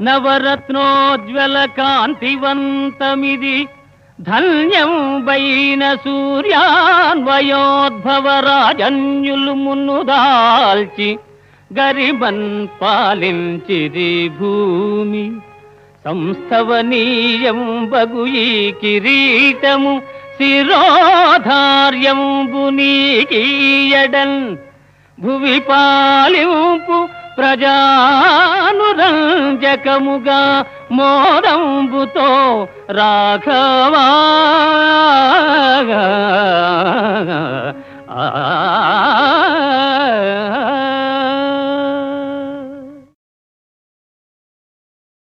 నవరత్నోజ్వల కాంతివంతమిది ధన్యం బైన సూర్యాన్వయోద్భవ రాజన్యులు మున్ను దాల్చి గరిబన్ పాలించిది భూమి సంస్థవనీయం బగు ఈ కిరీటము శిరోధార్యంబు నీకీయడన్ భువి పాలింపు ప్రజానురంజకముగా మోరంబుతో రాఘవా ఆ